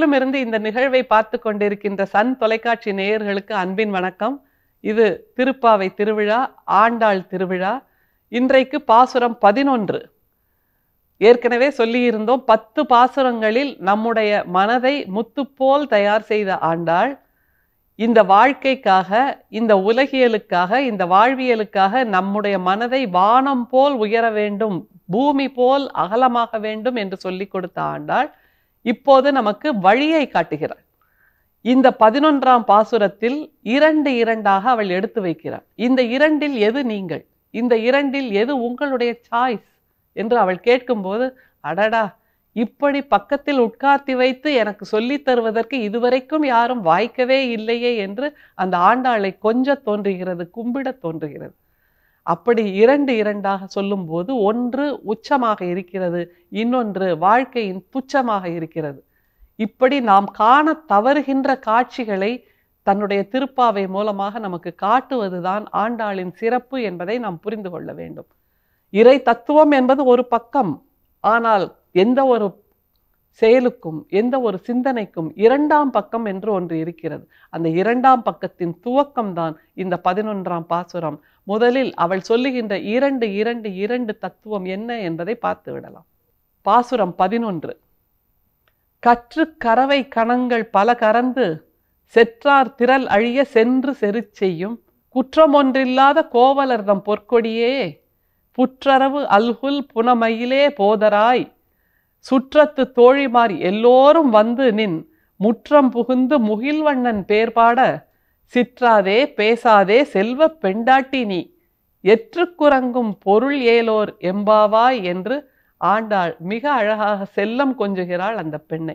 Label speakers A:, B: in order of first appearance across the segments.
A: உலகெங்கிலும் இருந்து இந்த நிகழ்வை பார்த்து கொண்டிருக்கின்ற சன் தொலைக்காட்சி நேயர்களுக்கு அன்பின் வணக்கம் இது திருப்பாவை திருவிழா ஆண்டாள் திருவிழா இன்றைக்கு பாசுரம் பதினொன்று ஏற்கனவே சொல்லியிருந்தோம் பத்து பாசுரங்களில் நம்முடைய மனதை முத்துப்போல் தயார் செய்த ஆண்டாள் இந்த வாழ்க்கைக்காக இந்த உலகியலுக்காக இந்த வாழ்வியலுக்காக நம்முடைய மனதை வானம் போல் உயர வேண்டும் பூமி போல் அகலமாக வேண்டும் என்று சொல்லி கொடுத்த ஆண்டாள் இப்போது நமக்கு வழியை காட்டுகிறார் இந்த பதினொன்றாம் பாசுரத்தில் இரண்டு இரண்டாக அவள் எடுத்து வைக்கிறார் இந்த இரண்டில் எது நீங்கள் இந்த இரண்டில் எது உங்களுடைய சாய்ஸ் என்று அவள் கேட்கும்போது அடடா இப்படி பக்கத்தில் உட்கார்த்தி வைத்து எனக்கு சொல்லித் தருவதற்கு இதுவரைக்கும் யாரும் வாய்க்கவே இல்லையே என்று அந்த ஆண்டாளை கொஞ்ச தோன்றுகிறது கும்பிட தோன்றுகிறது அப்படி இரண்டு இரண்டாக சொல்லும்போது ஒன்று உச்சமாக இருக்கிறது இன்னொன்று வாழ்க்கையின் துச்சமாக இருக்கிறது இப்படி நாம் காண தவறுகின்ற காட்சிகளை தன்னுடைய திருப்பாவை மூலமாக நமக்கு காட்டுவதுதான் ஆண்டாளின் சிறப்பு என்பதை நாம் புரிந்து கொள்ள வேண்டும் இறை தத்துவம் என்பது ஒரு பக்கம் ஆனால் எந்த ஒரு செயலுக்கும் எந்த ஒரு சிந்தனைக்கும் இரண்டாம் பக்கம் என்று ஒன்று இருக்கிறது அந்த இரண்டாம் பக்கத்தின் துவக்கம்தான் இந்த பதினொன்றாம் பாசுரம் முதலில் அவள் சொல்லுகின்ற இரண்டு இரண்டு இரண்டு தத்துவம் என்ன என்பதை பார்த்து விடலாம் பாசுரம் பதினொன்று கற்று கறவை கணங்கள் பல கறந்து செற்றார் திரள் அழிய சென்று செரு செய்யும் குற்றமொன்றில்லாத கோவலர்தம் பொற்கொடியே புற்றரவு அல்குல் புனமயிலே போதராய் சுற்றத்து தோழிமார் எல்லோரும் வந்து நின் முற்றம் புகுந்து முகில்வண்ணன் பேர்பாட சிற்றாதே பேசாதே செல்வ பெண்டாட்டி நீ எற்றுக்குறங்கும் பொருள் ஏலோர் எம்பாவாய் என்று ஆண்டாள் மிக அழகாக செல்லம் கொஞ்சுகிறாள் அந்த பெண்ணை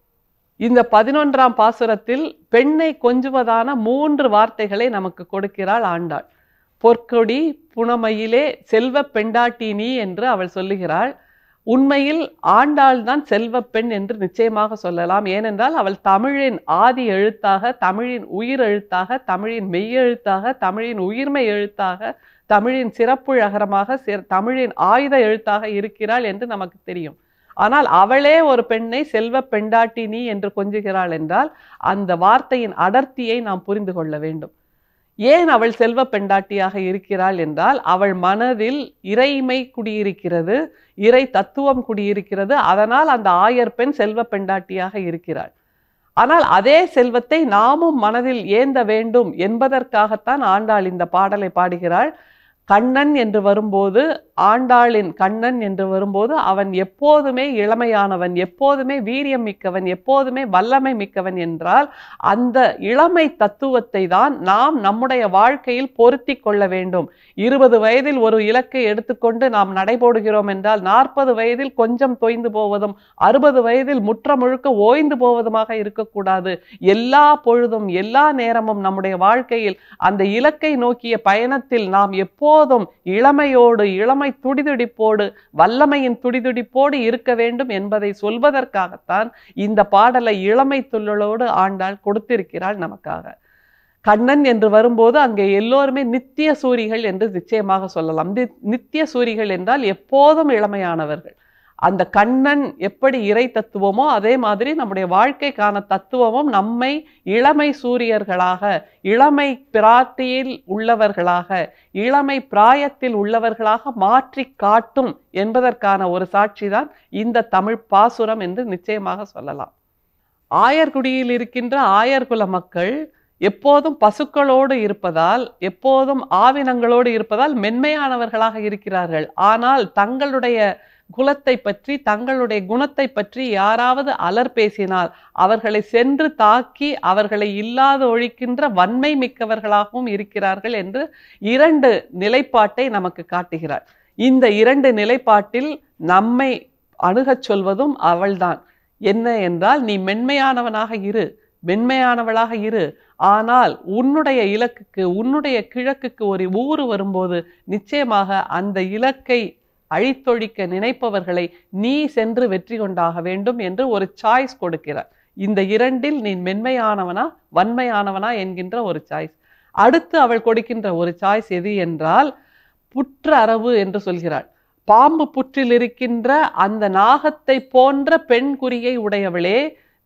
A: இந்த பதினொன்றாம் பாசுரத்தில் பெண்ணை கொஞ்சுவதான மூன்று வார்த்தைகளை நமக்கு கொடுக்கிறாள் ஆண்டாள் பொற்கொடி புனமையிலே செல்வ பெண்டாட்டி நீ என்று அவள் சொல்லுகிறாள் உண்மையில் ஆண்டாள் தான் செல்வ பெண் என்று நிச்சயமாக சொல்லலாம் ஏனென்றால் அவள் தமிழின் ஆதி எழுத்தாக தமிழின் உயிர் எழுத்தாக தமிழின் மெய்யெழுத்தாக தமிழின் உயிர்மை எழுத்தாக தமிழின் சிறப்புழகரமாக தமிழின் ஆயுத எழுத்தாக இருக்கிறாள் என்று நமக்கு தெரியும் ஆனால் அவளே ஒரு பெண்ணை செல்வ பெண்டாட்டினி என்று கொஞ்சுகிறாள் என்றால் அந்த வார்த்தையின் அடர்த்தியை நாம் புரிந்து கொள்ள வேண்டும் ஏன் அவள் செல்வ பெண்டாட்டியாக இருக்கிறாள் என்றால் அவள் மனதில் இறைமை குடியிருக்கிறது இறை தத்துவம் குடியிருக்கிறது அதனால் அந்த ஆயர் பெண் செல்வ பெண்டாட்டியாக இருக்கிறாள் ஆனால் அதே செல்வத்தை நாமும் மனதில் ஏந்த வேண்டும் என்பதற்காகத்தான் ஆண்டாள் இந்த பாடலை பாடுகிறாள் கண்ணன் என்று வரும்போது ஆண்டாளின் கண்ணன் என்று வரும்போது அவன் எப்போதுமே இளமையானவன் எப்போதுமே வீரியம் மிக்கவன் எப்போதுமே வல்லமை மிக்கவன் என்றால் அந்த இளமை தத்துவத்தை தான் நாம் நம்முடைய வாழ்க்கையில் பொருத்தி கொள்ள வேண்டும் இருபது வயதில் ஒரு இலக்கை எடுத்துக்கொண்டு நாம் நடைபோடுகிறோம் என்றால் நாற்பது வயதில் கொஞ்சம் தொய்ந்து போவதும் அறுபது வயதில் முற்ற முழுக்க ஓய்ந்து போவதுமாக இருக்கக்கூடாது எல்லா பொழுதும் எல்லா நேரமும் நம்முடைய வாழ்க்கையில் அந்த இலக்கை நோக்கிய பயணத்தில் நாம் எப்போ எப்போதும் இளமையோடு இளமை துடிதுடிப்போடு வல்லமையின் துடிதுடிப்போடு இருக்க வேண்டும் என்பதை சொல்வதற்காகத்தான் இந்த பாடலை இளமை துள்ளலோடு ஆண்டாள் கொடுத்திருக்கிறாள் நமக்காக கண்ணன் என்று வரும்போது அங்கே எல்லோருமே நித்திய சூரிகள் என்று நிச்சயமாக சொல்லலாம் நித்திய சூரிகள் என்றால் எப்போதும் இளமையானவர்கள் அந்த கண்ணன் எப்படி இறை தத்துவமோ அதே மாதிரி நம்முடைய வாழ்க்கைக்கான தத்துவமும் நம்மை இளமை சூரியர்களாக இளமை பிராட்டியில் உள்ளவர்களாக இளமை பிராயத்தில் உள்ளவர்களாக மாற்றி காட்டும் என்பதற்கான ஒரு சாட்சி தான் இந்த தமிழ் பாசுரம் என்று நிச்சயமாக சொல்லலாம் ஆயர்குடியில் இருக்கின்ற ஆயர்குல மக்கள் எப்போதும் பசுக்களோடு இருப்பதால் எப்போதும் ஆவினங்களோடு இருப்பதால் மென்மையானவர்களாக இருக்கிறார்கள் ஆனால் தங்களுடைய குலத்தை பற்றி தங்களுடைய குணத்தை பற்றி யாராவது அலர் பேசினால் அவர்களை சென்று தாக்கி அவர்களை இல்லாது ஒழிக்கின்ற வன்மை மிக்கவர்களாகவும் இருக்கிறார்கள் என்று இரண்டு நிலைப்பாட்டை நமக்கு காட்டுகிறார் இந்த இரண்டு நிலைப்பாட்டில் நம்மை அணுகச் சொல்வதும் அவள்தான் என்ன என்றால் நீ மென்மையானவனாக இரு மென்மையானவளாக இரு ஆனால் உன்னுடைய இலக்குக்கு உன்னுடைய கிழக்குக்கு ஒரு ஊறு வரும்போது நிச்சயமாக அந்த இலக்கை அழித்தொழிக்க நினைப்பவர்களை நீ சென்று வெற்றி கொண்டாக வேண்டும் என்று ஒரு சாய்ஸ் கொடுக்கிறார் இந்த இரண்டில் நீ மென்மையானவனா வன்மையானவனா என்கின்ற ஒரு சாய்ஸ் அடுத்து அவள் கொடுக்கின்ற ஒரு சாய்ஸ் எது என்றால் புற்று அரவு என்று சொல்கிறாள் பாம்பு புற்றில் இருக்கின்ற அந்த நாகத்தை போன்ற பெண் குறியை உடையவளே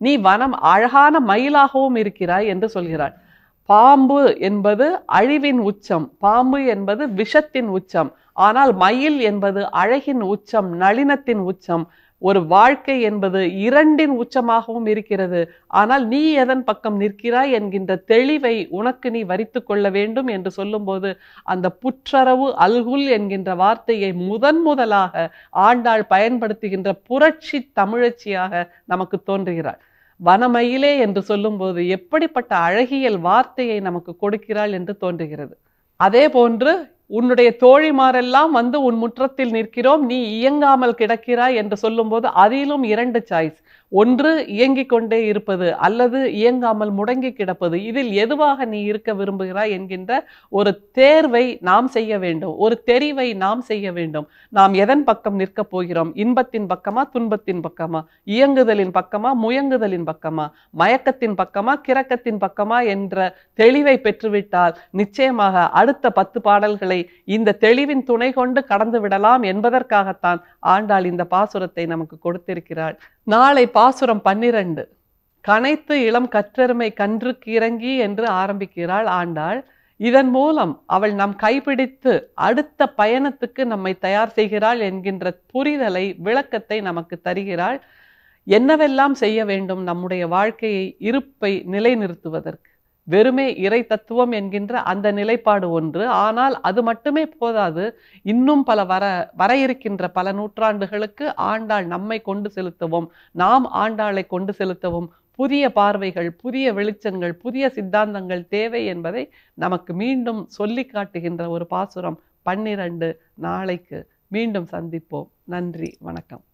A: நீ வனம் அழகான மயிலாகவும் இருக்கிறாய் என்று சொல்கிறாள் பாம்பு என்பது அழிவின் உச்சம் பாம்பு என்பது விஷத்தின் உச்சம் ஆனால் மயில் என்பது அழகின் உச்சம் நளினத்தின் உச்சம் ஒரு வாழ்க்கை என்பது இரண்டின் உச்சமாகவும் இருக்கிறது ஆனால் நீ எதன் பக்கம் நிற்கிறாய் என்கின்ற தெளிவை உனக்கு நீ வரித்து கொள்ள வேண்டும் என்று சொல்லும்போது அந்த புற்றரவு அல்குல் என்கின்ற வார்த்தையை முதன் முதலாக ஆண்டாள் பயன்படுத்துகின்ற புரட்சி தமிழச்சியாக நமக்கு தோன்றுகிறாள் வனமயிலே என்று சொல்லும்போது எப்படிப்பட்ட அழகியல் வார்த்தையை நமக்கு கொடுக்கிறாள் என்று தோன்றுகிறது அதே போன்று உன்னுடைய தோழிமாரெல்லாம் வந்து உன் முற்றத்தில் நிற்கிறோம் நீ இயங்காமல் கிடக்கிறாய் என்று சொல்லும்போது அதிலும் இரண்டு சாய்ஸ் ஒன்று இயங்கிக் கொண்டே இருப்பது அல்லது இயங்காமல் முடங்கி கிடப்பது இதில் எதுவாக நீ இருக்க விரும்புகிறாய் என்கின்ற ஒரு தேர்வை நாம் செய்ய வேண்டும் ஒரு தெரிவை நாம் செய்ய வேண்டும் நாம் எதன் பக்கம் நிற்கப் போகிறோம் இன்பத்தின் பக்கமா துன்பத்தின் பக்கமா இயங்குதலின் பக்கமா முயங்குதலின் பக்கமா மயக்கத்தின் பக்கமா கிறக்கத்தின் பக்கமா என்ற தெளிவை பெற்றுவிட்டால் நிச்சயமாக அடுத்த பத்து பாடல்களை இந்த தெளிவின் துணை கொண்டு கடந்து விடலாம் என்பதற்காகத்தான் ஆண்டாள் இந்த பாசுரத்தை நமக்கு கொடுத்திருக்கிறாள் நாளை பாசுரம் பன்னிரண்டு கனைத்து இளம் கற்றெருமை கன்றுக்கு இறங்கி என்று ஆரம்பிக்கிறாள் ஆண்டாள் இதன் மூலம் அவள் நம் கைப்பிடித்து அடுத்த பயணத்துக்கு நம்மை தயார் செய்கிறாள் என்கின்ற புரிதலை விளக்கத்தை நமக்கு தருகிறாள் என்னவெல்லாம் செய்ய வேண்டும் நம்முடைய வாழ்க்கையை இருப்பை நிலைநிறுத்துவதற்கு வெறுமே இறை தத்துவம் என்கின்ற அந்த நிலைப்பாடு ஒன்று ஆனால் அது மட்டுமே போதாது இன்னும் பல வர வர இருக்கின்ற பல நூற்றாண்டுகளுக்கு ஆண்டாள் நம்மை கொண்டு செலுத்தவும் நாம் ஆண்டாளை கொண்டு செலுத்தவும் புதிய பார்வைகள் புதிய வெளிச்சங்கள் புதிய சித்தாந்தங்கள் தேவை என்பதை நமக்கு மீண்டும் சொல்லி காட்டுகின்ற ஒரு பாசுரம் பன்னிரண்டு நாளைக்கு மீண்டும் சந்திப்போம் நன்றி வணக்கம்